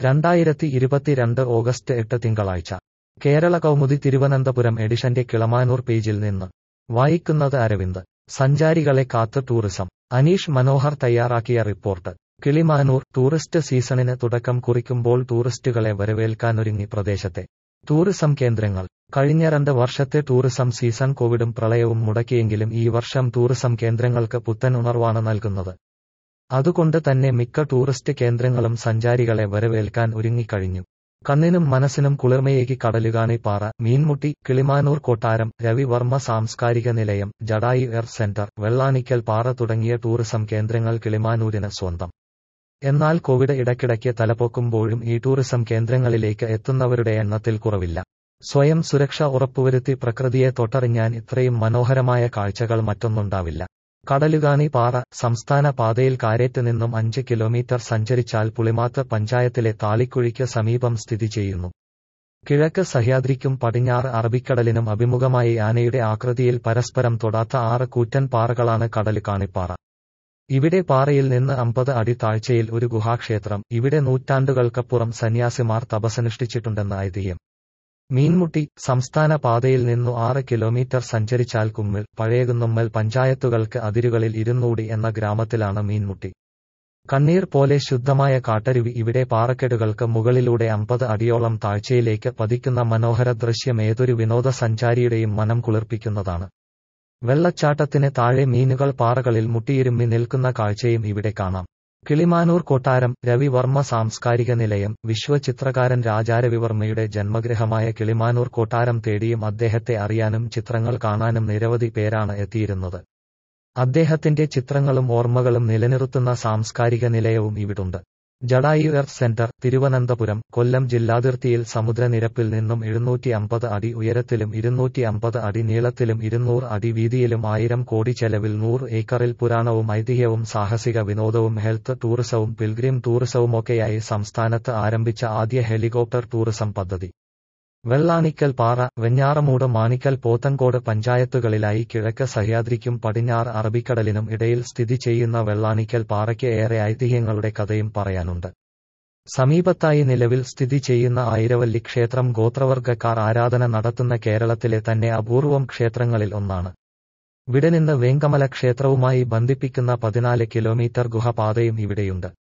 രണ്ടായിരത്തി ഇരുപത്തിരണ്ട് ഓഗസ്റ്റ് എട്ട് തിങ്കളാഴ്ച കേരള കൗമുദി തിരുവനന്തപുരം എഡിഷന്റെ കിളമാനൂർ പേജിൽ നിന്ന് വായിക്കുന്നത് അരവിന്ദ് സഞ്ചാരികളെ കാത്ത് ടൂറിസം അനീഷ് മനോഹർ തയ്യാറാക്കിയ റിപ്പോർട്ട് കിളിമാനൂർ ടൂറിസ്റ്റ് സീസണിന് തുടക്കം കുറിക്കുമ്പോൾ ടൂറിസ്റ്റുകളെ വരവേൽക്കാനൊരുങ്ങി പ്രദേശത്തെ ടൂറിസം കേന്ദ്രങ്ങൾ കഴിഞ്ഞ രണ്ട് വർഷത്തെ ടൂറിസം സീസൺ കോവിഡും പ്രളയവും മുടക്കിയെങ്കിലും ഈ വർഷം ടൂറിസം കേന്ദ്രങ്ങൾക്ക് പുത്തൻ ഉണർവാണ് നൽകുന്നത് അതുകൊണ്ട് തന്നെ മിക്ക ടൂറിസ്റ്റ് കേന്ദ്രങ്ങളും സഞ്ചാരികളെ വരവേൽക്കാൻ ഒരുങ്ങിക്കഴിഞ്ഞു കണ്ണിനും മനസ്സിനും കുളിർമയേകി കടലുകാണിപ്പാറ മീൻമുട്ടി കിളിമാനൂർ കൊട്ടാരം രവിവർമ്മ സാംസ്കാരിക നിലയം ജഡായി എയർ സെന്റർ വെള്ളാണിക്കൽ പാറ തുടങ്ങിയ ടൂറിസം കേന്ദ്രങ്ങൾ കിളിമാനൂരിന് സ്വന്തം എന്നാൽ കോവിഡ് ഇടയ്ക്കിടയ്ക്ക് തലപൊക്കുമ്പോഴും ഈ ടൂറിസം കേന്ദ്രങ്ങളിലേക്ക് എത്തുന്നവരുടെ എണ്ണത്തിൽ കുറവില്ല സ്വയം സുരക്ഷ ഉറപ്പുവരുത്തി പ്രകൃതിയെ തൊട്ടറിഞ്ഞാൻ ഇത്രയും മനോഹരമായ കാഴ്ചകൾ മറ്റൊന്നുണ്ടാവില്ല കടലുകാണി പാറ സംസ്ഥാന പാതയിൽ കാരേറ്റ് നിന്നും അഞ്ച് കിലോമീറ്റർ സഞ്ചരിച്ചാൽ പുളിമാത്ത് പഞ്ചായത്തിലെ താളിക്കുഴിക്ക് സമീപം സ്ഥിതി ചെയ്യുന്നു കിഴക്ക് സഹ്യാദ്രിക്കും പടിഞ്ഞാറ് അറബിക്കടലിനും അഭിമുഖമായി ആനയുടെ ആകൃതിയിൽ പരസ്പരം തൊടാത്ത ആറ് കൂറ്റൻ പാറകളാണ് കടലുകാണിപ്പാറ ഇവിടെ പാറയിൽ നിന്ന് അമ്പത് അടി താഴ്ചയിൽ ഒരു ഗുഹാക്ഷേത്രം ഇവിടെ നൂറ്റാണ്ടുകൾക്കപ്പുറം സന്യാസിമാർ തപസനുഷ്ഠിച്ചിട്ടുണ്ടെന്ന് ഐതിഹ്യം മീൻമുട്ടി സംസ്ഥാന പാതയിൽ നിന്നു ആറ് കിലോമീറ്റർ സഞ്ചരിച്ചാൽ കുമ്മിൾ പഴയകുന്നുമ്മൽ പഞ്ചായത്തുകൾക്ക് അതിരുകളിൽ ഇരുന്നൂടി എന്ന ഗ്രാമത്തിലാണ് മീൻമുട്ടി കണ്ണീർ പോലെ ശുദ്ധമായ കാട്ടരുവി ഇവിടെ പാറക്കെടുകൾക്ക് മുകളിലൂടെ അമ്പത് അടിയോളം താഴ്ചയിലേക്ക് പതിക്കുന്ന മനോഹര ദൃശ്യം ഏതൊരു വിനോദസഞ്ചാരിയുടെയും മനം കുളിർപ്പിക്കുന്നതാണ് വെള്ളച്ചാട്ടത്തിന് താഴെ മീനുകൾ പാറകളിൽ മുട്ടിയിരുമ്മി നിൽക്കുന്ന കാഴ്ചയും ഇവിടെ കാണാം കിളിമാനൂർ കൊട്ടാരം രവിവർമ്മ സാംസ്കാരിക നിലയം വിശ്വചിത്രകാരൻ രാജാരവിവർമ്മയുടെ ജന്മഗൃഹമായ കിളിമാനൂർ കൊട്ടാരം തേടിയും അദ്ദേഹത്തെ അറിയാനും ചിത്രങ്ങൾ കാണാനും നിരവധി പേരാണ് എത്തിയിരുന്നത് അദ്ദേഹത്തിന്റെ ചിത്രങ്ങളും ഓർമ്മകളും നിലനിർത്തുന്ന സാംസ്കാരിക നിലയവും ഇവിടുണ്ട് ജഡായു എർത്ത് സെന്റർ തിരുവനന്തപുരം കൊല്ലം ജില്ലാതിർത്തിയിൽ സമുദ്രനിരപ്പിൽ നിന്നും എഴുന്നൂറ്റി അമ്പത് അടി ഉയരത്തിലും ഇരുന്നൂറ്റി അമ്പത് അടി നീളത്തിലും ഇരുന്നൂറ് അടി വീതിയിലും ആയിരം കോടി ചെലവിൽ നൂറ് ഏക്കറിൽ പുരാണവും ഐതിഹ്യവും സാഹസിക വിനോദവും ഹെൽത്ത് ടൂറിസവും പിൽഗ്രിം ടൂറിസവുമൊക്കെയായി സംസ്ഥാനത്ത് ആരംഭിച്ച ആദ്യ ഹെലികോപ്റ്റർ ടൂറിസം പദ്ധതി വെള്ളാണിക്കൽ പാറ വെഞ്ഞാറമൂട് മാണിക്കൽ പോത്തൻകോട് പഞ്ചായത്തുകളിലായി കിഴക്ക് സഹ്യാദ്രിക്കും പടിഞ്ഞാറ് അറബിക്കടലിനും ഇടയിൽ സ്ഥിതി ചെയ്യുന്ന വെള്ളാണിക്കൽ പാറയ്ക്ക് ഏറെ ഐതിഹ്യങ്ങളുടെ കഥയും പറയാനുണ്ട് സമീപത്തായി നിലവിൽ സ്ഥിതി ചെയ്യുന്ന ആയിരവല്ലി ക്ഷേത്രം ഗോത്രവർഗക്കാർ ആരാധന നടത്തുന്ന കേരളത്തിലെ തന്നെ അപൂർവം ക്ഷേത്രങ്ങളിൽ ഒന്നാണ് ഇവിടെ നിന്ന് വേങ്കമല ക്ഷേത്രവുമായി ബന്ധിപ്പിക്കുന്ന പതിനാല് കിലോമീറ്റർ ഗുഹപാതയും ഇവിടെയുണ്ട്